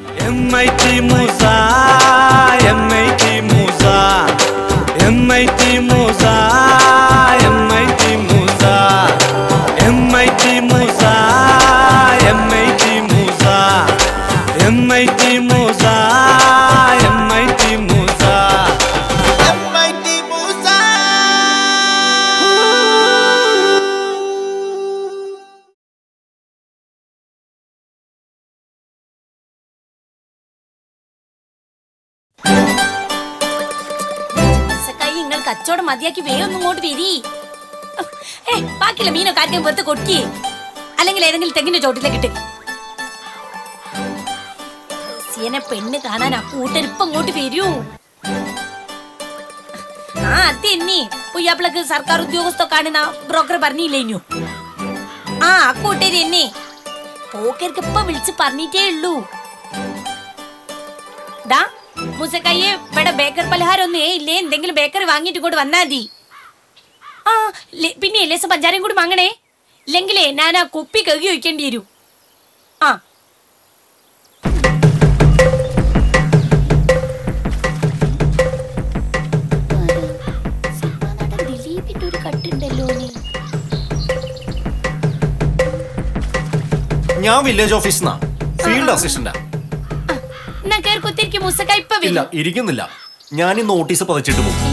MIT Musa, MIT Musa, MIT Musa, MIT Musa, MIT Musa, MIT Musa, MIT Musa, MIT Musa. കൈ നിങ്ങൾ കച്ചവടം മതിയാക്കി വേഗം ഒന്ന് ഇങ്ങോട്ട് വരി ഏ ബാക്കിയുള്ള മീനൊക്കെ ആദ്യം വെറുതെ കൊട്ടി അല്ലെങ്കിൽ ഏതെങ്കിലും തെങ്ങിന്റെ ചോട്ടിലേക്ക് ഇട്ട് സിയനെ പെണ്ണ് കാണാൻ ആ കൂട്ടർ ഇപ്പൊ ഇങ്ങോട്ട് വരൂ ആ അത് തന്നെ പുയ്യാപ്പിളക്ക് സർക്കാർ ഉദ്യോഗസ്ഥക്കാണെന്ന ബ്രോക്കർ പറഞ്ഞില്ലേനു ആ ആ കൂട്ടര് തന്നെ പോക്കർക്ക് ഇപ്പൊ വിളിച്ച് പറഞ്ഞിട്ടേ ഉള്ളൂ ഡാ മുസക്കയ്യെ ഇവിടെ ബേക്കർ പലഹാരം ഒന്നേ ഇല്ലേ എന്തെങ്കിലും ബേക്കറി വാങ്ങിയിട്ട് ഇങ്ങോട്ട് വന്നാ മതി ആ ലെ- പിന്നെ ലേസം പഞ്ചാരയും കൂടി വാങ്ങണേ ഇല്ലെങ്കിലേ ഞാൻ ആ കുപ്പി കഴുകി വയ്ക്കേണ്ടി വരും ആ ദിലീപിന്റെ ഒരു കട്ടുണ്ടല്ലോ ഞാൻ വില്ലേജ് ഓഫീസിന്നാ ഫീൽഡ് അസിസ്റ്റന്റാ എന്നാ കേറി കുത്തിരിക്കും മുസക്ക ഇപ്പൊ ഇല്ല വരും ഇരിക്കുന്നില്ല ഞാൻ ഈ നോട്ടീസ് പതിച്ചിട്ട് പോകും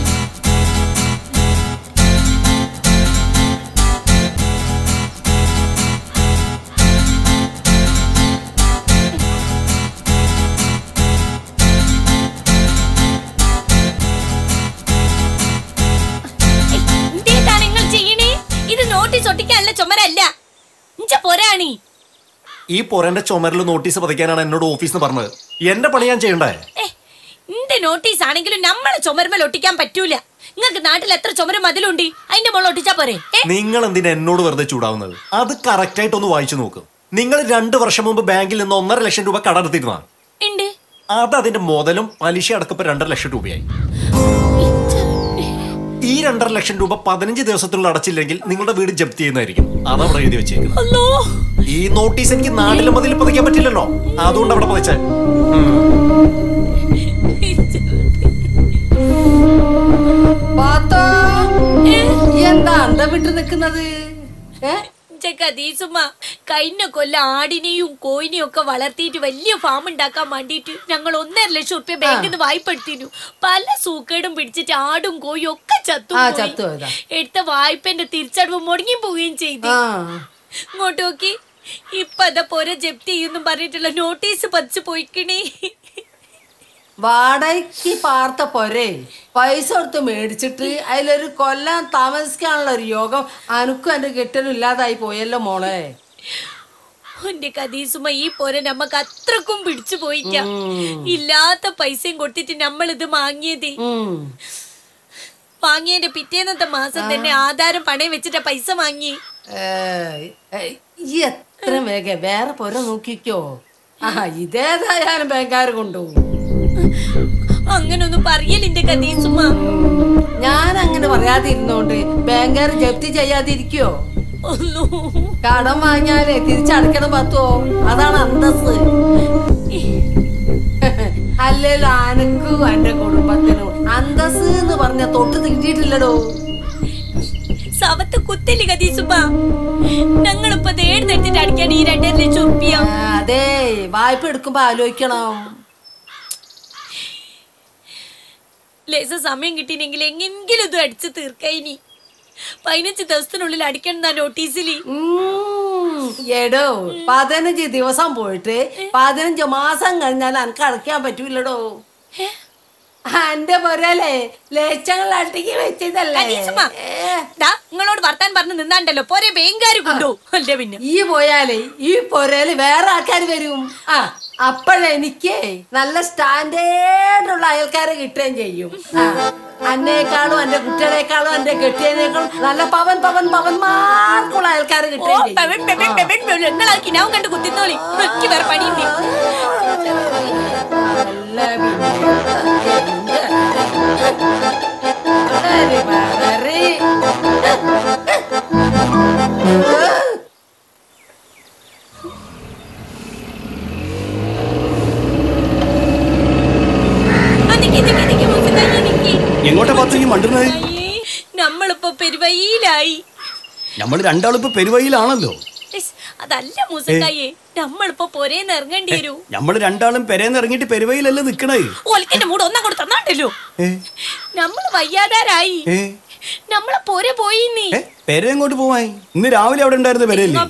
ഏയ്, എന്തേതാണ് നിങ്ങൾ ചെയ്യണേ ഇത് നോട്ടീസ് ഒട്ടിക്കാനല്ല ചുമരല്ല ഇഞ്ച പോരാണി ഈ പൊരന്റെ ചുമരിൽ നോട്ടീസ് പതിക്കാനാണ് എന്നോട് ഓഫീസിന്ന് പറഞ്ഞത് എന്റെ പണി ഞാൻ ചെയ്യണ്ടേ ഏ ഇന്റെ നോട്ടീസ് ആണെങ്കിലും നമ്മളെ ചുമരുമേൽ ഒട്ടിക്കാൻ പറ്റൂല നിങ്ങൾക്ക് നാട്ടിൽ എത്ര ചുമരും മതിലുണ്ട് അതിന്റെ മുകളിൽ ഒട്ടിച്ചാ പോരെ ഏ നിങ്ങൾ എന്തിനാ എന്നോട് വെറുതെ ചൂടാവുന്നത് അത് കറക്റ്റ് ആയിട്ട് ഒന്ന് വായിച്ചു നോക്ക് നിങ്ങൾ രണ്ട് വർഷം മുമ്പ് ബാങ്കിൽ നിന്ന് ഒന്നര ലക്ഷം രൂപ കടമെടുത്തിരുന്ന ഉണ്ട് അത് അതിന്റെ മുതലും പലിശ അടക്കപ്പോ രണ്ടര ലക്ഷം രൂപയായി ഈ രണ്ടര ലക്ഷം രൂപ പതിനഞ്ച് ദിവസത്തിനുള്ളിൽ അടച്ചില്ലെങ്കിൽ നിങ്ങളുടെ വീട് ജപ്തി ചെയ്യുന്നതായിരിക്കും അതവിടെ എഴുതി വെച്ചേക്കുന്നത് അല്ലോ ഈ നോട്ടീസ് എനിക്ക് നാട്ടിലും മതിൽ പതിക്കാൻ പറ്റില്ലല്ലോ അതുകൊണ്ട് അവിടെ പതിച്ച പാത്തോ എന്താ അന്ത വിട്ട് നിക്കുന്നത് ഏ കദീസുമ്മ കഴിഞ്ഞ കൊല്ലം ആടിനെയും കോയിനെയും ഒക്കെ വളർത്തിയിട്ട് വലിയ ഫാം ഉണ്ടാക്കാൻ വേണ്ടിയിട്ട് ഞങ്ങൾ ഒന്നര ലക്ഷം റുപ്യ ബാങ്കിൽ നിന്ന് വായ്പ എടുത്തിരുന്നു പല സൂക്കേടും പിടിച്ചിട്ട് ആടും കോയും ഒക്കെ ചത്തു ആ, പോയി. ചത്തുപോയതാ. എടുത്ത വായ്പന്റെ തിരിച്ചടവ് മുടങ്ങി പോവുകയും ചെയ്തു ആ ഇങ്ങോട്ട് നോക്കി ഇപ്പൊ അതാ പോരെ ജപ്തി ചെയ്യുന്നു പറഞ്ഞിട്ടുള്ള നോട്ടീസ് പതിച്ചു പോയിക്കണേ വാടകയ്ക്ക് പാർത്ത പൊരേ പൈസ കൊടുത്ത് മേടിച്ചിട്ട് അതിലൊരു കൊല്ലം താമസിക്കാനുള്ള ഒരു യോഗം അനക്കും എന്റെ കെട്ടലും ഇല്ലാതായി പോയല്ലോ മോളെ എന്റെ കദീസുമ ഈ പോരെ നമ്മക്ക് അത്രക്കും പിടിച്ചു പോയിട്ട ഇല്ലാത്ത പൈസയും കൊടുത്തിട്ട് നമ്മൾ ഇത് വാങ്ങിയത് ഉം. വാങ്ങിയതിന്റെ പിറ്റേന്നത്തെ മാസം തന്നെ ആധാരം പണയം വെച്ചിട്ട് പൈസ വാങ്ങി ഏയ്, ഏയ്, ഈ എത്ര വേഗം വേറെ പൊര നോക്കിക്കോ ആ ഇതേതായാലും ബാങ്കാർ കൊണ്ടുപോകും അങ്ങനൊന്നും പറയലിന്റെ കദീസുമ ഞാൻ അങ്ങനെ പറയാതിരുന്നോണ്ട് ബാങ്കാർ ജപ്തി ചെയ്യാതിരിക്കോ ഒന്നു കടം വാങ്ങിയാലേ തിരിച്ചടക്കണം പത്തോ അതാണ് അന്തസ് അല്ലല്ലോ അനക്കും എന്റെ കുടുംബത്തിനും അന്തസ് എന്ന് പറഞ്ഞ തൊട്ട് തിട്ടിട്ടില്ലടോ സവത്ത് കുത്തല് കദീസുമ ഞങ്ങളിപ്പോ നേടുന്നെടുത്തിട്ട് അടിക്കാൻ ഈ രണ്ടര ലക്ഷം ഉറുപ്പിയ ആ, അതെ വായ്പ എടുക്കുമ്പോ ആലോചിക്കണം ലേസ സമയം കിട്ടിയില്ലെങ്കിൽ എങ്ങെങ്കിലും ഇത് അടിച്ചു തീർക്കയിനി പതിനഞ്ച് ദിവസത്തിനുള്ളിൽ അടിക്കണം നോട്ടീസിൽ ഉം, എടോ പതിനഞ്ച് ദിവസം പോയിട്ട് പതിനഞ്ച് മാസം കഴിഞ്ഞാൽ എനിക്ക് അടയ്ക്കാൻ പറ്റൂലടോ എന്റെ പൊരല്ലേ ലക്ഷങ്ങൾ അട്ടിക്ക് വെച്ചതല്ലേ കദീസുമ, ഏ. ദാ, നിങ്ങളോട് വർത്താൻ പറഞ്ഞു നിന്നാണ്ടല്ലോ പോരെ ബേങ്കാര് കൊണ്ടു അല്ലേ പിന്നെ ഈ പോയാലേ ഈ പൊരയില് വേറെ ആൾക്കാർ വരും ആ അപ്പോഴെനിക്ക് നല്ല സ്റ്റാൻഡേർഡുള്ള അയൽക്കാരെ കിട്ടുകയും ചെയ്യും ആ, അന്നേക്കാളും എന്റെ കുട്ടികളെക്കാളും എന്റെ കെട്ടിയതിനേക്കാളും നല്ല പവൻ പവൻ പവന്മാർക്കുള്ള അയൽക്കാരെ ഓ കിട്ടുകയും ചെയ്യും പെവൻ പെവൻ പെവൻ പെവൻ നിങ്ങളാക്കി ഞാൻ കണ്ട് കുത്തിന്നോളി എനിക്ക് വേറെ പണിയുണ്ട് അല്ല പിന്നെ എന്ത്? ഒരു വളരെ മണ്ടുന്നത് അയ്യേ, നമ്മളിപ്പോ പെരുവയിലായി നമ്മൾ രണ്ടാളും ഇപ്പൊ പെരുവയിലാണല്ലോ ഇസ്, അതല്ല മൂസക്കായെ നമ്മളിപ്പോ പൊരേന്ന് ഇറങ്ങേണ്ടി വരൂ നമ്മൾ രണ്ടാളും പെരേന്ന് ഇറങ്ങിയിട്ട് പെരുവയിലല്ലേ നിക്കണേ ഓൽക്കിന്റെ മൂട് ഒന്നാം കൂടെ തന്നാണ്ടല്ലോ ഏ നമ്മള് വയ്യാതാരായി ഏ നമ്മളെ പോര പോയി നീ ഏ പെര എങ്ങോട്ട് പോവാൻ ഇന്ന് രാവിലെ അവിടെ ഉണ്ടായിരുന്ന പെരയല്ലേ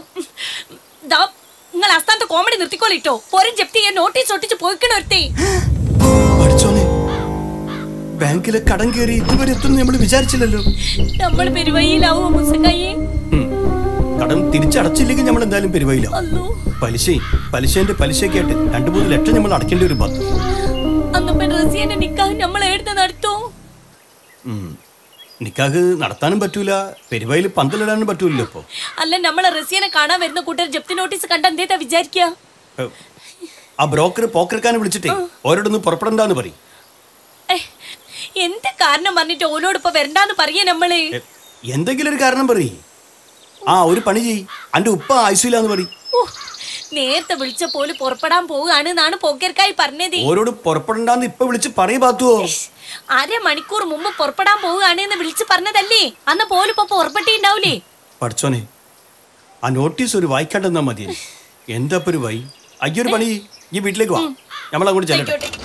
നിങ്ങൾ അസ്ഥാനത്ത് കോമഡി നിർത്തിക്കോളിട്ടോ പോരം ജപ്തി ചെയ്യാൻ നോട്ടീസ് ഒട്ടിച്ച് പോയിക്കണൊരുത്തേ പഠിച്ചോനെ ബാങ്കിലെ കടം കയറി ഇതുവരെ എത്തും നമ്മൾ വിചാരിച്ചില്ലല്ലോ നമ്മൾ പെരുവയിലാവോ മൂസക്കായെ ഉം. കടം തിരിച്ചടച്ചില്ലെങ്കിൽ നമ്മൾ എന്തായാലും പെരുവയിലാവും അല്ലോ പലിശ പലിശന്റെ പലിശയൊക്കെ ആയിട്ട് രണ്ടു മൂന്ന് ലക്ഷം നമ്മൾ അടക്കേണ്ടി ഒരു പത്ത് അന്നപ്പൻ റസിയന്റെ നിക്കാഹ് നമ്മൾ എടുത്ത് നടത്തോ നിക്കാഹ് നടത്താനും പറ്റൂല പെരുവയിൽ പന്തലിടാനും പറ്റൂലല്ലോ ഇപ്പൊ അല്ല നമ്മളെ റസിയനെ കാണാൻ വരുന്ന കൂട്ടർ ജപ്തി നോട്ടീസ് കണ്ട എന്തേതാ വിചാരിക്കുക ഏ, ആ ബ്രോക്കർ പോക്കർക്കാനെ വിളിച്ചിട്ടേ ഓരോടൊന്ന് പുറപ്പെടണ്ടെന്ന് പറയും ഏ, എന്ത് കാരണം പറഞ്ഞിട്ട് ഓനോട് ഇപ്പൊ വരണ്ടാന്ന് പറയാ നമ്മള് ഏ, എന്തെങ്കിലും ഒരു കാരണം പറയും ആ ഒരു പണി ചെയ് അന്റെ ഉപ്പ ആയുസില്ലാന്ന് പറയും ഓ, നേരത്തെ വിളിച്ച പോലെ പുറപ്പെടാൻ പോവുകയാണ് എന്നാണ് പോക്കേർക്കായി പറഞ്ഞത് ഓരോട് പുറപ്പെടണ്ടെന്ന് ഇപ്പൊ വിളിച്ച് പറയ പാത്തുവോ അരമണിക്കൂർ മുമ്പ് പുറപ്പെടാൻ പോവുകയാണ് എന്ന് വിളിച്ചു പറഞ്ഞതല്ലേ അന്ന് പോലും ഇപ്പൊ പുറപ്പെട്ടിണ്ടാവൂലേ പഠിച്ചോനെ ആ നോട്ടീസ് ഒരു വായിക്കാണ്ടെന്നാ മതി എന്താ ഇപ്പൊ ഒരു വൈ അയ്യൊരു പണി ചെയ്യ്. ഈ വീട്ടിലേക്ക് വാ നമ്മളങ്ങോട്ട് ചെല്ലട്ടെ ആയിക്കോട്ടെ.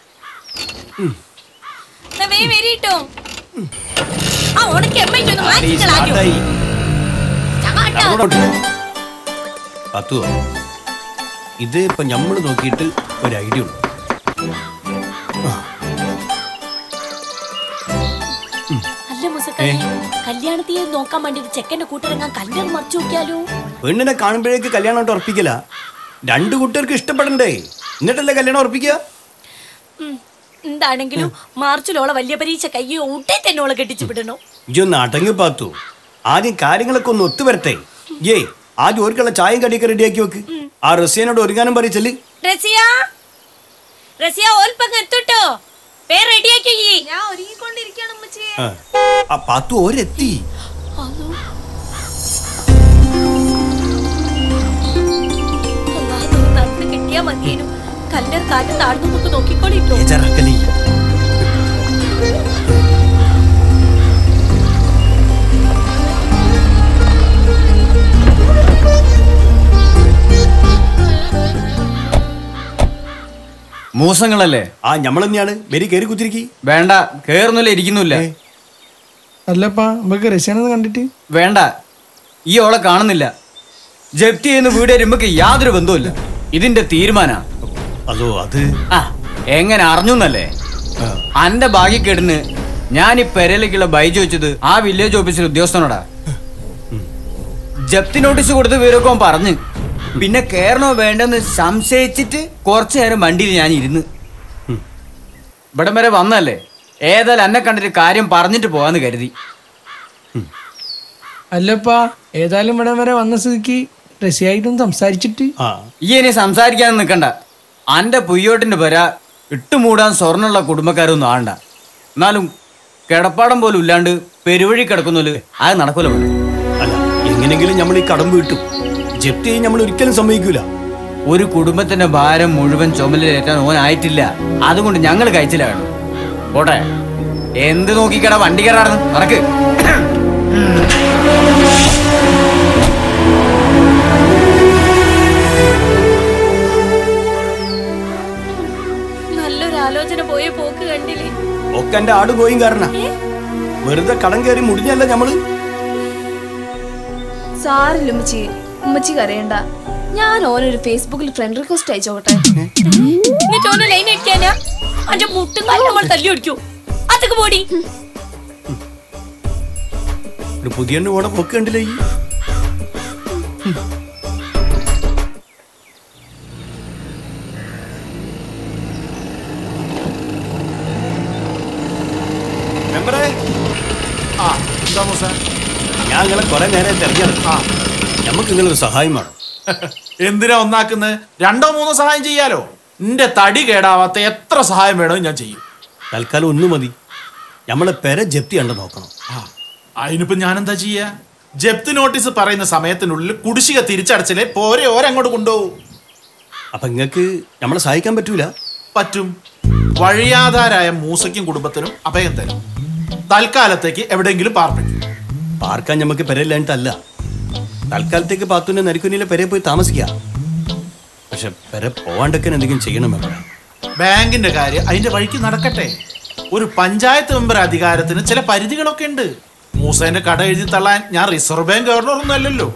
എന്നാ വേഗം വരീട്ടോ ആ ഉണക്ക് എമ്മയിട്ടൊന്ന് ഈ മാറ്റിക്കളാ ആദ്യം. സ്റ്റാർട്ടായി. ചാട്ടാ. അങ്ങോട്ട് പത്തുവോ ഇത് ഇപ്പൊ ഞമ്മള് നോക്കിയിട്ട് ഒരു ഐഡിയ ഉണ്ട് അല്ല മുസക്കായി കല്യാണത്തിന് നോക്കാൻ വേണ്ടിട്ട് ചെക്കന്റെ കൂട്ടിറങ്ങാൻ കല്യാണം മറിച്ചു നോക്കിയാലോ പെണ്ണിനെ കാണുമ്പോഴേക്ക് കല്യാണം ആയിട്ട് ഉറപ്പിക്കല രണ്ടു കുട്ടികൾക്ക് ഇഷ്ടപ്പെടണ്ടേ എന്നിട്ടല്ലേ കല്യാണം ഉറപ്പിക്കുക ഉം. എന്താണെങ്കിലും മാർച്ചിലോളെ വലിയ പരീക്ഷ കയ്യോ ഉടേ തന്നെ ഓളെ കെട്ടിച്ചു വിടണോ ഇജൊന്ന് അടങ്ങി പാത്തു ആദ്യം കാര്യങ്ങളൊക്കെ ഒന്ന് ഒത്തുവരട്ടെ ഏയ് ആദ്യം ഒരുക്കുള്ള ചായയും കടിയൊക്കെ റെഡിയാക്കി വെക്ക് ആ റസിയനോട് ഒരുങ്ങാനും പറയിച്ചല് റസിയ റസിയ ഓൽപ്പങ്ങ് എത്തുട്ടോ പേ റെഡിയാക്കി ഞാൻ ഒരുങ്ങിക്കൊണ്ടിരിക്കുകയാണ് ഉമ്മച്ചിയെ ആ പാത്തു ഓരെത്തി നടന്ന് കിട്ടിയാ മതിയേനു കല്ലർ കാറ്റ് താഴ്ന്നു നോക്ക് നോക്കിക്കോളിട്ടോ ബേജാറാക്കലേ. മൂസങ്ങളല്ലേ ആ ഞമ്മളെന്നെയാണ് വരി കയറി കുത്തിരിക്കി വേണ്ട കേറുന്നില്ല ഇരിക്കുന്നില്ല അല്ലപ്പാ നമുക്ക് റഷ്യാനെന്ന് കണ്ടിട്ട് വേണ്ട ഈ ഓളെ കാണുന്നില്ല ജപ്തി ചെയ്യുന്ന വീട് നമുക്ക് യാതൊരു ബന്ധവുമില്ല ഇതിന്റെ തീരുമാന അതോ അത് ആ എങ്ങനെ അറിഞ്ഞുന്നല്ലേ അന്റെ ഭാഗ്യക്കേടിന് ഞാൻ ഈ പെരയിലേക്കുള്ള ബൈജ് വെച്ചത് ആ വില്ലേജ് ഓഫീസിലെ ഉദ്യോഗസ്ഥനോടാ ജപ്തി നോട്ടീസ് കൊടുത്ത് വിവരമൊക്കെ അവൻ പറഞ്ഞു പിന്നെ കേറണോ വേണ്ടെന്ന് സംശയിച്ചിട്ട് കുറച്ചു നേരം വണ്ടിയിൽ ഞാൻ ഇരുന്ന് ഇവിടം വരെ വന്നല്ലേ ഏതായാലും എന്നെ കണ്ടിട്ട് കാര്യം പറഞ്ഞിട്ട് പോവാന്ന് കരുതി അല്ലപ്പാ ഏതായാലും ഇവിടെ വരെ വന്ന സ്ഥിതിക്ക് റഷ്യായിട്ടും സംസാരിച്ചിട്ട് ആ ഈ ഇനി സംസാരിക്കാൻ നിൽക്കണ്ട അന്റെ പുയ്യോട്ടിന്റെ പെര ഇട്ടുമൂടാൻ സ്വർണ്ണുള്ള കുടുംബക്കാരൊന്നും ആണ്ട എന്നാലും കിടപ്പാടം പോലും ഇല്ലാണ്ട് പെരുവഴി കിടക്കുന്നല്ലോ അത് നടക്കൂല മോനെ. അല്ല എങ്ങനെങ്കിലും നമ്മൾ ഈ കടം വീട്ടും ജപ്തി ചെയ്യാൻ നമ്മൾ ഒരിക്കലും സമ്മതിക്കൂല ഒരു കുടുംബത്തിന്റെ ഭാരം മുഴുവൻ ചുമലിലേറ്റാൻ ഓനായിട്ടില്ല അതുകൊണ്ട് ഞങ്ങൾ കഴിച്ചിലാണ് പോട്ടെ എന്ത് നോക്കിക്കട വണ്ടി കയറാറുന്നു നടക്ക് നല്ലൊരു ആലോചന പോയ പോക്ക് കണ്ടില്ലേ ഒക്കെ എന്റെ ആട് പോയും കാരണ വെറുതെ കടം കയറി മുടിഞ്ഞല്ല ഞമ്മള് സാറില്ല ഉമ്മച്ചി ഉമ്മച്ചി കരയണ്ട ഞാൻ ഓനൊരു ഫേസ്ബുക്കിൽ ഫ്രണ്ട് റിക്വസ്റ്റ് അയച്ചോട്ടെ എന്നിട്ട് ഓനെ ലൈൻ അടിക്കാനാ അന്റെ മുട്ടും കാലും നമ്മൾ തല്ലി ഒടിക്കൂ അതൊക്കെ പോടി ഒരു പുതിയ കൂടെ പൊക്ക് കണ്ടില്ലേ ഈ? മെമ്പറേ ആ എന്താ മൂസ ഞാൻ നിങ്ങളെ കുറെ നേരം തെരഞ്ഞെടുക്കും നമുക്ക് നിങ്ങളൊരു സഹായം വേണം എന്തിനാ ഒന്നാക്കുന്നത് രണ്ടോ മൂന്നോ സഹായം ചെയ്യാലോ നിന്റെ തടി കേടാവാത്ത എത്ര സഹായം വേണോ ഞാൻ ചെയ്യും തൽക്കാലം ഒന്നു മതി നമ്മളെ പെര ജപ്തി കണ്ട് നോക്കണം ആ അതിനിപ്പോ ഞാൻ എന്താ ചെയ്യാ ജപ്തി നോട്ടീസ് പറയുന്ന സമയത്തിനുള്ളിൽ കുടിശ്ശിക തിരിച്ചടച്ചില്ലേ പോരെ ഓരങ്ങോട്ട് കൊണ്ടുപോകും അപ്പൊ നിങ്ങക്ക് നമ്മളെ സഹായിക്കാൻ പറ്റൂല പറ്റും വഴിയാധാരായ മൂസയ്ക്കും കുടുംബത്തിനും അഭയം തരും തൽക്കാലത്തേക്ക് എവിടെയെങ്കിലും പാർപ്പിക്കും പാർക്കാൻ നമുക്ക് പെരയില്ലാഞ്ഞിട്ടല്ല തൽക്കാലത്തേക്ക് പാത്തുവിന്റെ നരിക്കുനിയിലെ പെരെ പോയി താമസിക്കാം പക്ഷെ പെര പോവാണ്ടൊക്കെ എന്തെങ്കിലും ചെയ്യണം മെമ്പറെ ബാങ്കിന്റെ കാര്യം അതിന്റെ വഴിക്ക് നടക്കട്ടെ ഒരു പഞ്ചായത്ത് മെമ്പർ അധികാരത്തിന് ചില പരിധികളൊക്കെ ഉണ്ട് മൂസേന്റെ കട എഴുതി തള്ളാൻ ഞാൻ റിസർവ് ബാങ്ക് ഗവർണർ ഒന്നും അല്ലല്ലോ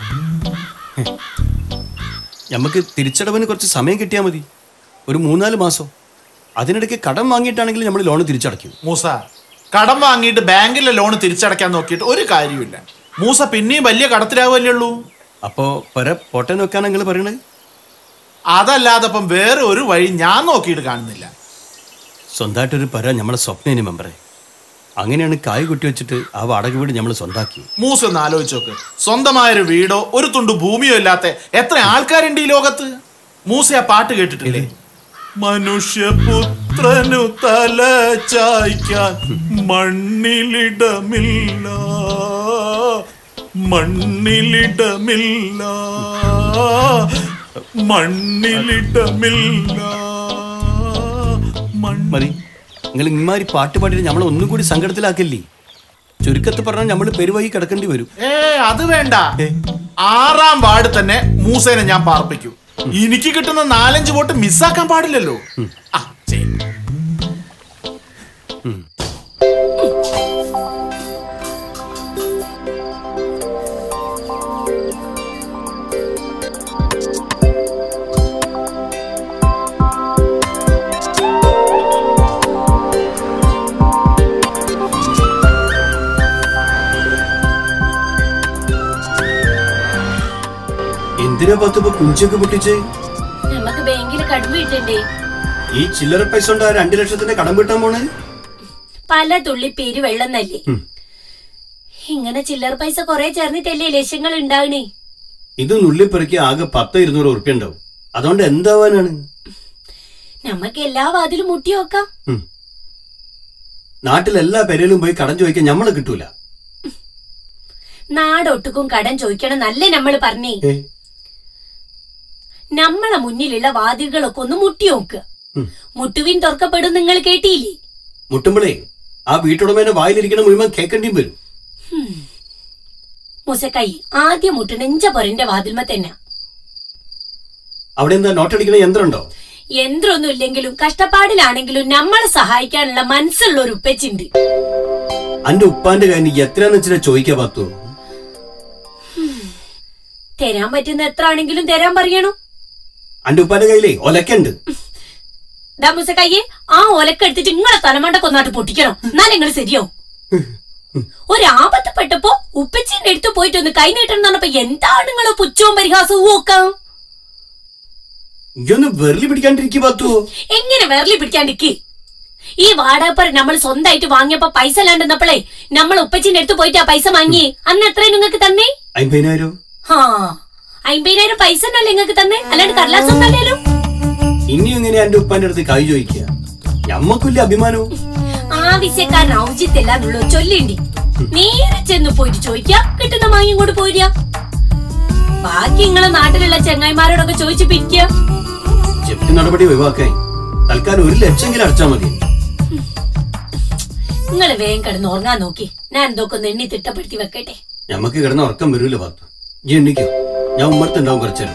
നമുക്ക് തിരിച്ചടവിന് കുറച്ച് സമയം കിട്ടിയാൽ മതി ഒരു മൂന്നാല് മാസം അതിനിടയ്ക്ക് കടം വാങ്ങിയിട്ടാണെങ്കിൽ നമ്മൾ ലോൺ തിരിച്ചടയ്ക്കും മൂസ കടം വാങ്ങിയിട്ട് ബാങ്കിലെ ലോൺ തിരിച്ചടയ്ക്കാൻ നോക്കിയിട്ട് ഒരു കാര്യമില്ല മൂസ പിന്നെയും വലിയ കടത്തിലാവുമല്ലേ ഉള്ളൂ അപ്പോ പെര പോട്ടെ നോക്കാൻ നിങ്ങൾ പറയണത് അതല്ലാതെ ഇപ്പം വേറെ ഒരു വഴി ഞാൻ നോക്കിയിട്ട് കാണുന്നില്ല സ്വന്തമായിട്ടൊരു പെര നമ്മളെ സ്വപ്നേനി മെമ്പറെ അങ്ങനെയാണ് കായ് കുട്ടി വെച്ചിട്ട് ആ വാടക വീട് നമ്മൾ സ്വന്താക്കി മൂസ ഒന്ന് ആലോചിച്ച് നോക്ക് സ്വന്തമായൊരു വീടോ ഒരു തുണ്ട് ഭൂമിയോ ഇല്ലാത്ത എത്ര ആൾക്കാരുണ്ട് ഈ ലോകത്ത് മൂസ ആ പാട്ട് കേട്ടിട്ടില്ലേ മനുഷ്യപുത്രനു തല ചായ്ക്കാൻ മണ്ണിലിടമില്ല മണ്ണിലിടമില്ല മണ്ണിലിടമില്ല മണ്ണ് മതി നിങ്ങൾ ഇമാതിരി പാട്ട് പാടിയിട്ട് നമ്മളെ ഒന്നും കൂടി സങ്കടത്തിലാക്കില്ലേ ചുരുക്കത്തിൽ പറഞ്ഞാൽ നമ്മൾ പെരുവഴി കിടക്കേണ്ടി വരും ഏ അത് വേണ്ട ആറാം വാർഡ് തന്നെ മൂസേനെ ഞാൻ പാർപ്പിക്കും എനിക്ക് കിട്ടുന്ന നാലഞ്ച് വോട്ട് മിസ്സാക്കാൻ പാടില്ലല്ലോ ആ ശരി എന്തിനാ പത്തിപ്പോ കുഞ്ചൊക്കെ പൊട്ടിച്ച് നമുക്ക് ബാങ്കിൽ കടം വീട്ടണ്ടേ ഈ ചില്ലറ പൈസ കൊണ്ട് ആ രണ്ടു ലക്ഷത്തിന്റെ കടം വീട്ടാൻ പോണേ പല തുള്ളി പേര് വെള്ളം നല്ലേ ഉം. ഇങ്ങനെ ചില്ലറ പൈസ കൊറേ ചേർന്നിട്ടല്ലേ ലക്ഷ്യങ്ങൾ ഉണ്ടാവണേ ഇത് നുള്ളിപ്പെറുക്കി ആകെ പത്തോ ഇരുന്നൂറ് ഉറുപ്പ്യ ഉണ്ടാവും അതുകൊണ്ട് എന്താവാനാണ് നമുക്ക് എല്ലാ വാതിലും മുട്ടി നോക്കാം ഉം. നാട്ടിലെല്ലാ പെരയിലും പോയി കടം ചോദിക്കാൻ ഞമ്മളെ കിട്ടൂല നാടൊട്ടുക്കും കടം ചോദിക്കണം നല്ലേ നമ്മൾ പറഞ്ഞേ ഏ, നമ്മളെ മുന്നിലുള്ള വാതിലുകളൊക്കെ ഒന്ന് മുട്ടി നോക്കുക ഉം. മുട്ടുവിൻ തുറക്കപ്പെടും നിങ്ങൾ കേട്ടിയില്ലേ മുട്ടുമ്പളേ ആ വീട്ടുടമേനെ വായിലിരിക്കണ മുഴുവൻ കേൾക്കേണ്ടിയും വരും മുസക്കൈ ആദ്യം മുട്ടണെഞ്ച പൊരന്റെ വാതിൽമ തന്നെ അവിടെ എന്താ നോട്ടടിക്കണ യന്ത്രം ഉണ്ടോ യന്ത്രമൊന്നും ഇല്ലെങ്കിലും കഷ്ടപ്പാടിലാണെങ്കിലും നമ്മളെ സഹായിക്കാനുള്ള മനസ്സുള്ള ഒരു ഉപ്പച്ചുണ്ട് അന്റെ ഉപ്പാന്റെ കാര്യം എത്രയാന്ന് വെച്ചാ ചോദിക്കാ പാത്തു തരാൻ പറ്റുന്ന എത്ര ആണെങ്കിലും തരാൻ പറയണോ അന്റെ ഉപ്പാന്റെ കയ്യിലേ ഒലക്കുണ്ട് ദാ മുസക്കയ്യെ ആ ഒലക്കെടുത്തിട്ട് നിങ്ങളെ തലമണ്ട കൊന്നാട്ട് പൊട്ടിക്കണം എന്നാൽ നിങ്ങൾ ശരിയാവും ഒരാപത്തപ്പെട്ടപ്പോ ഉപ്പച്ചിന്റെ അടുത്ത് പോയിട്ട് ഒന്ന് കൈ നീട്ടണം പറഞ്ഞപ്പോ എന്താണ് നിങ്ങള് പുച്ഛവും പരിഹാസവും നോക്കാം ഇയൊന്ന് വെറുതെ പിടിക്കാണ്ടിരിക്കുക പാത്തു എങ്ങനെ വിരലി പിടിക്കാണ്ടിക്ക് ഈ വാടകപ്പര നമ്മൾ സ്വന്തമായിട്ട് വാങ്ങിയപ്പോ പൈസ ഇല്ലാണ്ടെന്നപ്പോഴേ നമ്മൾ ഉപ്പച്ചിന്റെ അടുത്ത് പോയിട്ട് ആ പൈസ വാങ്ങി അന്ന് എത്രയും നിങ്ങൾക്ക് തന്നേ അമ്പതിനായിരം ഹാ അമ്പതിനായിരം പൈസ എന്നല്ലേ നിങ്ങൾക്ക് തന്നെ അല്ലാണ്ട് കടലാസം തന്നേലും ഇനിയും ഇങ്ങനെ എന്റെ ഉപ്പാന്റെ അടുത്ത് കൈ ചോദിക്കുക ഞമ്മക്കില്ല അഭിമാനവും ആവശ്യക്കാരൻ ഔചിത്യല്ലാന്നുള്ളൂ ചൊല്ലിണ്ടി നേരെ ചെന്ന് പോയിട്ട് ചോദിക്ക കിട്ടുന്ന വാങ്ങി കൊണ്ട് പോരുക ബാക്കി നിങ്ങളെ നാട്ടിലുള്ള ചെങ്ങായിമാരോടൊക്കെ ചോദിച്ചു പിരിക്കുക ജപ്തി നടപടി ഒഴിവാക്കാൻ തൽക്കാലം ഒരു ലക്ഷമെങ്കിലും അടച്ചാൽ മതി നിങ്ങൾ വേഗം കിടന്ന് ഉറങ്ങാൻ നോക്കി ഞാൻ എന്തൊക്കെ ഒന്ന് എണ്ണി തിട്ടപ്പെടുത്തി വെക്കട്ടെ ഞമ്മക്ക് കിടന്ന ഉറക്കം വരൂല പാത്തു ജി എണ്ണിക്കോ ഞാൻ ഉമ്മർത്തുണ്ടാവും കുറച്ചേരം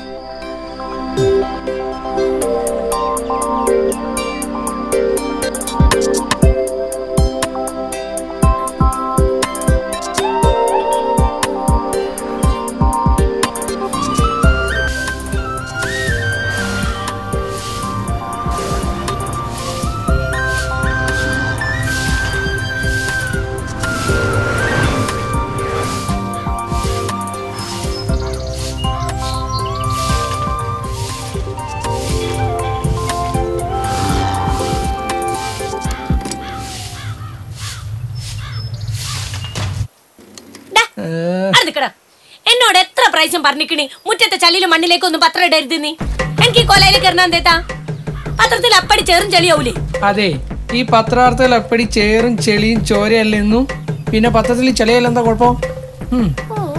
അവിടെ നിക്കടാ. എന്നോട് എത്ര പ്രാവശ്യം പറഞ്ഞിക്കണി മുറ്റത്തെ ചളിയിലും മണ്ണിലേക്ക് ഒന്നും പത്രം ഇടരുത് നീ എനിക്ക് ഈ കൊലയിൽ കയറണം എന്തേത്താ പത്രത്തിൽ അപ്പടി ചേറും ചളിയാവൂലേ അതെ ഈ പത്രാർത്ഥത്തിൽ അപ്പടി ചേറും ചെളിയും ചോരയല്ലെന്നും പിന്നെ പത്രത്തിൽ ചെളിയല്ല എന്താ കുഴപ്പം ഉം.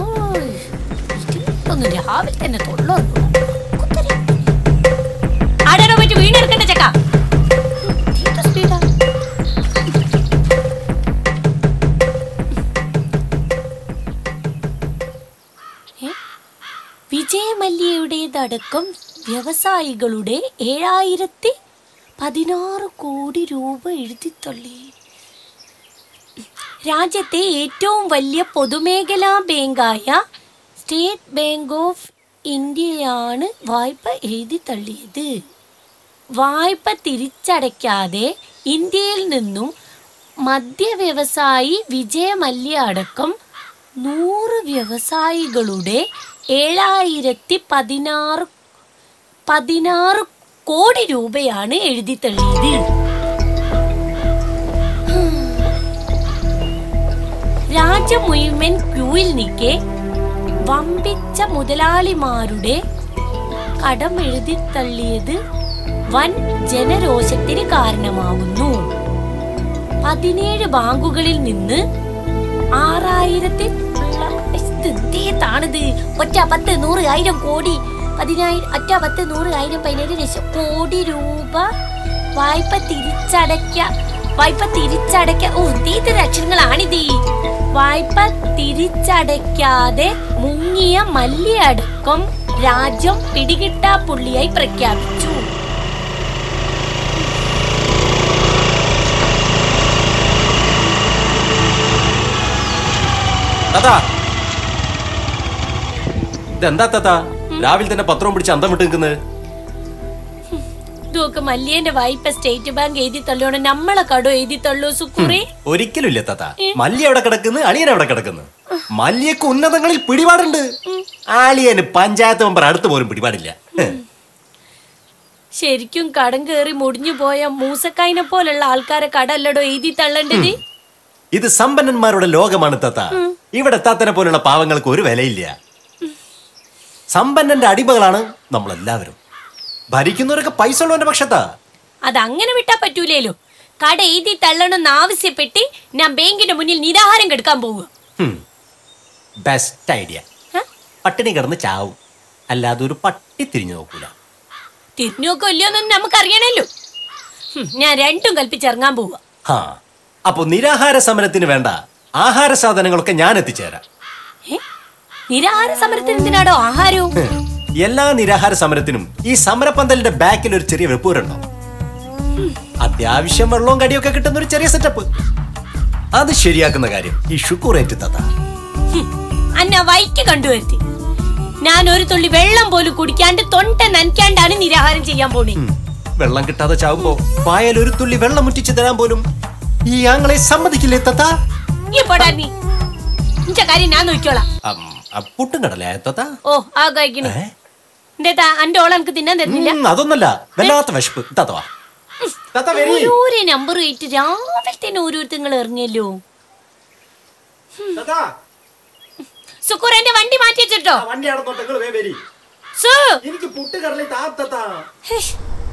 ഒന്ന് രാവിലെ തന്നെ തൊള്ളോ ആടാടോ പറ്റി വീണെടുക്കണ്ട ചക്ക തീറ്റ സ്പീഡാ വിജയമല്യയുടേതടക്കം വ്യവസായികളുടെ ഏഴായിരത്തി പതിനാറ് കോടി രൂപ എഴുതിത്തള്ളി രാജ്യത്തെ ഏറ്റവും വലിയ പൊതുമേഖലാ ബാങ്കായ സ്റ്റേറ്റ് ബാങ്ക് ഓഫ് ഇന്ത്യയാണ് വായ്പ എഴുതി തള്ളിയത് വായ്പ തിരിച്ചടയ്ക്കാതെ ഇന്ത്യയിൽ നിന്നും മദ്യ വ്യവസായി വിജയമല്യ അടക്കം നൂറ് വ്യവസായികളുടെ ഏഴായിരത്തി പതിനാറ് പതിനാറ് കോടി രൂപയാണ് എഴുതി തള്ളിയത് രാജ്യം മുഴുവൻ ക്യൂവിൽ നിൽക്കെ വമ്പിച്ച മുതലാളിമാരുടെ കടം എഴുതി തള്ളിയത് വൻ ജനരോഷത്തിന് കാരണമാകുന്നു പതിനേഴ് ബാങ്കുകളിൽ നിന്ന് ആറായിരത്തി താണിത് ഒറ്റ പത്ത് നൂറ് ആയിരം കോടി പതിനായിരം ഒറ്റ പത്ത് നൂറ് ആയിരം പതിനേഴ് ലക്ഷം കോടി രൂപ വായ്പ തിരിച്ചടയ്ക്ക വായ്പ തിരിച്ചടയ്ക്ക ഓ തീറ്റ അക്ഷരങ്ങളാണിത് വായ്പ തിരിച്ചടയ്ക്കാതെ മുങ്ങിയ മല്യടക്കം രാജ്യം പിടികിട്ടാ പുള്ളിയായി പ്രഖ്യാപിച്ചു താത്താ ഇതെന്താ താത്താ രാവിലെ തന്നെ പത്രവും പിടിച്ച് അന്തം വിട്ട് നിൽക്കുന്നത് ഇതൊക്കെ മല്യേന്റെ വായ്പ സ്റ്റേറ്റ് ബാങ്ക് എഴുതി തള്ളിയോണ്ട് നമ്മളെ കടോ എഴുതി തള്ളു സുക്കുറി ഒരിക്കലും ഇല്ല താത്ത മല്യ എവിടെ കിടക്കുന്നു അളിയൻ എവിടെ കിടക്കുന്നു മല്യക്ക് ഉന്നതങ്ങളിൽ പിടിപാടുണ്ട് ആളിയന് പഞ്ചായത്ത് മെമ്പർ അടുത്ത് പോലും പിടിപാടില്ല ശരിക്കും കടം കയറി മുടിഞ്ഞു പോയ മൂസക്കായിനെ പോലുള്ള ആൾക്കാരെ കടല്ലടോ എഴുതി തള്ളേണ്ടത് ഇത് സമ്പന്നന്മാരുടെ ലോകമാണ് താത്ത ഇവിടെ താത്തനെ പോലുള്ള പാവങ്ങൾക്ക് ഒരു വിലയില്ല സമ്പന്നന്റെ അടിമകളാണ് നമ്മളെല്ലാവരും ഭരിക്കുന്നവരൊക്കെ പൈസ ഉള്ളവന്റെ പക്ഷത്താ അതങ്ങനെ വിട്ടാ പറ്റൂലേലോ കട എഴുതി തള്ളണമെന്ന് ആവശ്യപ്പെട്ട് ഞാൻ ബാങ്കിന്റെ മുന്നിൽ നിരാഹാരം കെടുക്കാൻ പോവുക ബെസ്റ്റ് ഐഡിയ പട്ടിണി കിടന്ന് ചാവും അല്ലാതെ ഒരു പട്ടി തിരിഞ്ഞു നോക്കൂല തിരിഞ്ഞോക്കോ ഇല്ലയോന്നൊന്നും നമുക്കറിയണല്ലോ ഹും, ഞാൻ രണ്ടും കൽപ്പിച്ചിറങ്ങാൻ പോവുക ഹാ അപ്പൊ നിരാഹാര സമരത്തിന് വേണ്ട ആഹാര സാധനങ്ങളൊക്കെ ഞാൻ എത്തിച്ചേരാം നിരാഹാര സമരത്തിന് എന്തിനാടോ ആഹാരവും എല്ലാ നിരാഹാര സമരത്തിനും ഈ സമരപന്തലിന്റെ ബാക്കിൽ ഒരു ചെറിയ വെപ്പൂരുണ്ടോ അത്യാവശ്യം വെള്ളവും കടിയൊക്കെ കിട്ടുന്ന ഒരു ചെറിയ സെറ്റപ്പ് അത് ശരിയാക്കുന്ന കാര്യം ഈ ഷുക്കൂറേറ്റ് തത്ത ഹും, അന്ന വൈക്ക് കണ്ടുവരുത്തി ഞാൻ ഒരു തുള്ളി വെള്ളം പോലും കുടിക്കാണ്ട് തൊണ്ട നനയ്ക്കാണ്ടാണ് നിരാഹാരം ചെയ്യാൻ പോണേ വെള്ളം കിട്ടാതെ ചാവുമ്പോ വായൽ ഒരു തുള്ളി വെള്ളം മുറ്റിച്ചു തരാൻ പോലും ഈ ആങ്ങളെ സമ്മതിക്കില്ലേ തത്ത ഈ പോടാ നീ ഇന്റെ കാര്യം ഞാൻ നോക്കിക്കോളാം അം, ആ പുട്ടും കടലേ തത്ത ഓ ആ കഴിക്കണേ ഏ? എന്തേതാ അന്റെ ഓളം എനിക്ക് തിന്നാൻ തരുന്നില്ല ഉം, അതൊന്നല്ല വല്ലാത്ത വിശപ്പ് തത്ത വാ തത്ത വരി ഓരോ നമ്പർ ആയിട്ട് രാവിലെ തന്നെ ഓരോരുത്തങ്ങൾ ഇറങ്ങിയല്ലോ സുക്കൂർ എന്റെ വണ്ടി മാറ്റി വെച്ചിട്ടോ വണ്ടി നടന്നോട്ടെ നിങ്ങൾ വേ വരി സു എനിക്ക് പുട്ട് കടലേ താ തത്ത ഹിഷ്.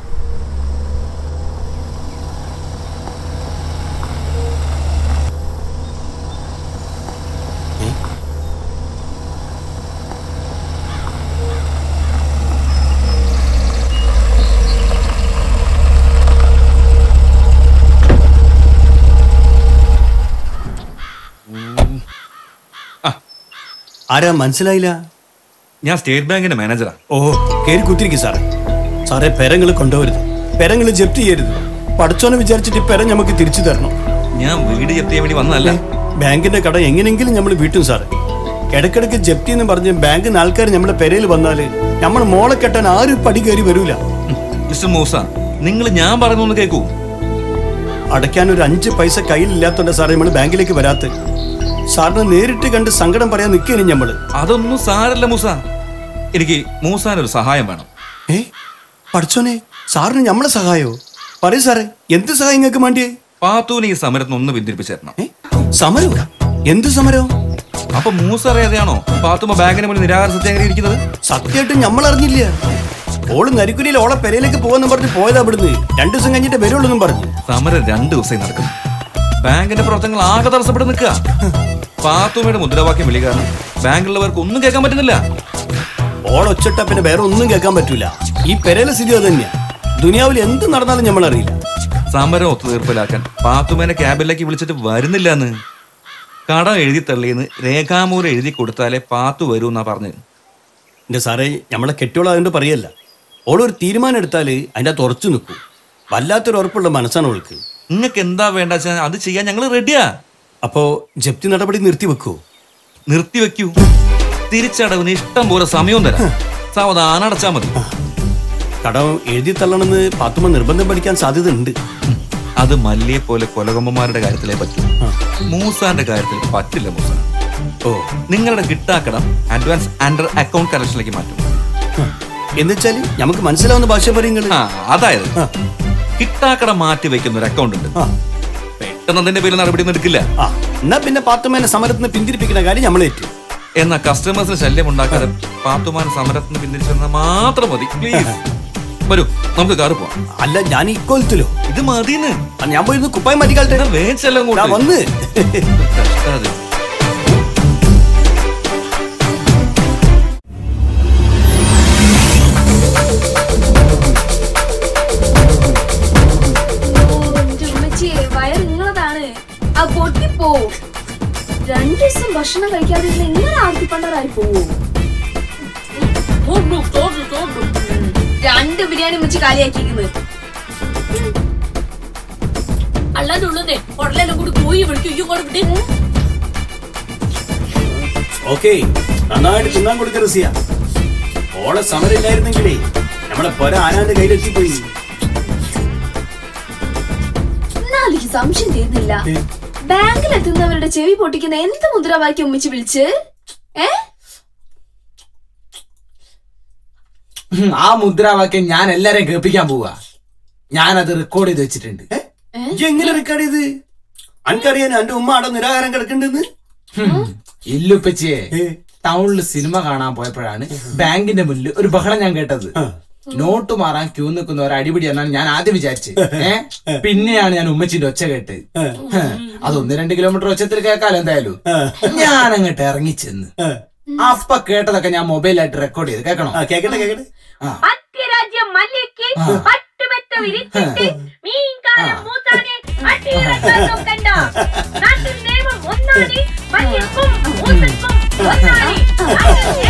ആരാ മനസ്സിലായില്ല ഞാൻ സ്റ്റേറ്റ് ബാങ്കിന്റെ മാനേജറാ ഓ കേറി കുത്തിരിക്കും സാറേ സാറേ പെരങ്ങൾ കൊണ്ടുപോകരുത് പെരങ്ങൾ ജപ്തി ചെയ്യരുത് പഠിച്ചോനെ വിചാരിച്ചിട്ട് ഈ പെര നമുക്ക് തിരിച്ചു തരണം ഞാൻ വീട് ജപ്തി ചെയ്യാൻ വേണ്ടി വന്നതല്ല ബാങ്കിന്റെ കട എങ്ങനെയെങ്കിലും നമ്മൾ വീട്ടും സാറേ ഇടക്കിടക്ക് ജപ്തി എന്ന് പറഞ്ഞ് ബാങ്കിന് ആൾക്കാർ നമ്മുടെ പെരയിൽ വന്നാല് നമ്മൾ മോളെ കെട്ടാൻ ആരും പടി കയറി വരൂല മിസ്റ്റർ മൂസ നിങ്ങൾ ഞാൻ പറയുന്നൊന്ന് കേൾക്കൂ അടയ്ക്കാൻ ഒരു അഞ്ച് പൈസ കയ്യിലില്ലാത്തോണ്ട് സാറേ നമ്മൾ ബാങ്കിലേക്ക് വരാത്ത സാറിനെ നേരിട്ട് കണ്ട് സങ്കടം പറയാൻ നിൽക്കേനി നമ്മള് അതൊന്നും സാരല്ല മൂസ എനിക്ക് മൂസാനൊരു സഹായം വേണം ഏ പഠിച്ചോനെ സാറിന് നമ്മളെ സഹായോ പറയൂ സാറേ എന്ത് സഹായം നിങ്ങൾക്ക് വേണ്ടിയേ പാത്തൂന് ഈ സമരത്തിന് ഒന്ന് പിന്തിരിപ്പിച്ചു തരണം സമരോ എന്ത് സമരോ അപ്പൊ മൂസ അറിയാതെയാണോ പാത്തുമ്മ ബാങ്കിന് മുന്നിൽ നിരാഹാര സത്യാഗ്രഹം ഇരിക്കുന്നത് സത്യമായിട്ടും നമ്മൾ അറിഞ്ഞില്ല ഓള് നരിക്കുനിയിൽ ഓളെ പെരയിലേക്ക് പോകാന്നും പറഞ്ഞ് പോയതാ ഇവിടുന്ന് രണ്ടു ദിവസം കഴിഞ്ഞിട്ട് വരുള്ളൂന്നും പറഞ്ഞു സമരം രണ്ട് ദിവസമായി നടക്കും ബാങ്കിന്റെ പ്രവർത്തനങ്ങൾ ആകെ തടസ്സപ്പെട്ട് നിൽക്കുക പാത്തുമ്മയുടെ മുദ്രാവാക്യം വിളി കാരണം ബാങ്കിലുള്ളവർക്ക് ഒന്നും കേൾക്കാൻ പറ്റുന്നില്ല ഓളൊച്ചിട്ട പിന്നെ വേറെ ഒന്നും കേൾക്കാൻ പറ്റൂല ഈ പെരയിലെ സ്ഥിതി അത് തന്നെയാ ദുനിയാവിൽ എന്ത് നടന്നാലും നമ്മൾ അറിയില്ല സമരം ഒത്തുതീർപ്പിലാക്കാൻ പാത്തുമ്മേനെ ക്യാബിലേക്ക് വിളിച്ചിട്ട് വരുന്നില്ല എന്ന് കടം എഴുതി തള്ളിയെന്ന് രേഖാമൂലം എഴുതി കൊടുത്താലേ പാത്തു വരൂ എന്നാ പറഞ്ഞത് എന്റെ സാറേ നമ്മളെ കെട്ടിയോളം അതുകൊണ്ട് പറയല്ല ഓളൊരു തീരുമാനം എടുത്താൽ അതിൻ്റെ അകത്ത് ഉറച്ചു നിൽക്കും വല്ലാത്തൊരു ഉറപ്പുള്ള മനസ്സാണ് ഓൾക്ക് നിങ്ങൾക്ക് എന്താ വേണ്ട വെച്ചാൽ അത് ചെയ്യാൻ ഞങ്ങൾ റെഡിയാ അപ്പോ ജപ്തി നടപടി നിർത്തി വെക്കുവോ നിർത്തിവെക്കൂ തിരിച്ചടവിന് ഇഷ്ടം പോലെ സമയവും തരാം സാവധാനം അടച്ചാ മതി കടം എഴുതി തള്ളണമെന്ന് പാത്തുമ്മ നിർബന്ധം പഠിക്കാൻ സാധ്യത ഉണ്ട് അത് മല്ലിയെ പോലെ കൊലകൊമ്പന്മാരുടെ കാര്യത്തിലേ പറ്റൂ മൂസാന്റെ കാര്യത്തിൽ പറ്റില്ല മൂസ ഓ നിങ്ങളുടെ കിട്ടാക്കടം അഡ്വാൻസ് അണ്ടർ അക്കൗണ്ട് കറക്ഷനിലേക്ക് മാറ്റും എന്നുവെച്ചാൽ നമുക്ക് മനസ്സിലാവുന്ന ഭാഷ പറയുന്നത് ആ അതായത് കിട്ടാക്കടം മാറ്റി വെക്കുന്ന ഒരു അക്കൗണ്ട് ഉണ്ട് പെട്ടെന്ന് അതിന്റെ പേരിൽ നടപടി ഒന്നും എടുക്കില്ല ആ എന്നാ പിന്നെ പാത്തുമ്മേനെ സമരത്തിൽ നിന്ന് പിന്തിരിപ്പിക്കുന്ന കാര്യം നമ്മൾ ഏറ്റു എന്നാ കസ്റ്റമേഴ്സിന് ശല്യം ഉണ്ടാക്കാതെ പാത്തുമാൻ സമരത്തിന് നിന്ന് പിന്തിരിച്ചെന്നാൽ മാത്രം മതി പ്ലീസ് വരൂ നമുക്ക് കാറ് പോവാം അല്ല ഞാൻ ഇക്കൊലത്തിലോ ഇത് മതിന്ന് ഞാൻ പോയിരുന്നു കുപ്പായം മാറ്റിക്കാലത്തെ വേച്ചെല്ലാം ദാ വന്ന് കഷ്ടാതെ. എന്റെ ഉമ്മച്ചിയെ വയറ് നിങ്ങളതാണ് ആ പൊട്ടിപ്പോ രണ്ടു ദിവസം ഭക്ഷണം കഴിക്കാതെ ഇരുന്ന് ഇങ്ങനെ ആർത്തിപ്പണ്ടറായി പോവോ രണ്ട് ബിരിയാണി ഉമ്മച്ചി കാലിയാക്കിയിരിക്കുന്നത് അല്ലാതെ ഉള്ളതേ ഉടലെല്ലാം കൂടി പോയി വിളിക്കും ഈ കൂടെ വിട്ട് ഓക്കെ നന്നായിട്ട് തിന്നാൻ കൊടുക്ക റസിയ ഓളെ സമരം ഇല്ലായിരുന്നെങ്കിലേ നമ്മളെ പൊര ആനാന്റെ കയ്യിലെത്തിപ്പോയി എന്നാലും എനിക്ക് സംശയം തീർന്നില്ല ബാങ്കിലെത്തുന്നവരുടെ ചെവി പൊട്ടിക്കുന്ന എന്ത് മുദ്രാവാക്യം ഉമ്മച്ചി വിളിച്ച് ഏ ഉം, ആ മുദ്രാവാക്യം ഞാൻ എല്ലാരെയും കേൾപ്പിക്കാൻ പോവാ ഞാനത് റെക്കോർഡ് ചെയ്ത് വെച്ചിട്ടുണ്ട് ഇജ്ജ് എങ്ങനെ റെക്കോർഡ് ചെയ്ത് അനക്കറിയാൻ എന്റെ ഉമ്മ അവിടെ നിരാഹാരം കിടക്കണ്ടെന്ന് ഇല്ലുപ്പച്ചിയെ ടൗണിൽ സിനിമ കാണാൻ പോയപ്പോഴാണ് ബാങ്കിന്റെ മുന്നിൽ ഒരു ബഹളം ഞാൻ കേട്ടത് നോട്ട് മാറാൻ ക്യൂ നിൽക്കുന്ന ഒരു അടിപിടി എന്നാണ് ഞാൻ ആദ്യം വിചാരിച്ചത് ഏ പിന്നെയാണ് ഞാൻ ഉമ്മച്ചിന്റെ ഒച്ച കേട്ട് അത് ഒന്ന് രണ്ട് കിലോമീറ്റർ ഒച്ചത്തിൽ കേൾക്കാലോ എന്തായാലും ഞാൻ അങ്ങോട്ട് ഇറങ്ങിച്ചെന്ന് അപ്പ കേട്ടതൊക്കെ ഞാൻ മൊബൈലായിട്ട് റെക്കോർഡ് ചെയ്ത് കേൾക്കണോ കേക്കട്ടെ കേക്കട്ടെ അത്യരാജ്യം മല്ലിക്ക് പട്ടുമെത്ത വിരിച്ചിട്ട് മീൻകാരൻ മൂത്താനെ അട്ടിയിറക്കാൻ നോക്കണ്ട നാട്ടിൽ നിയമം ഒന്നാണ് മല്യക്കും മൂസക്കും ഒന്നാണ്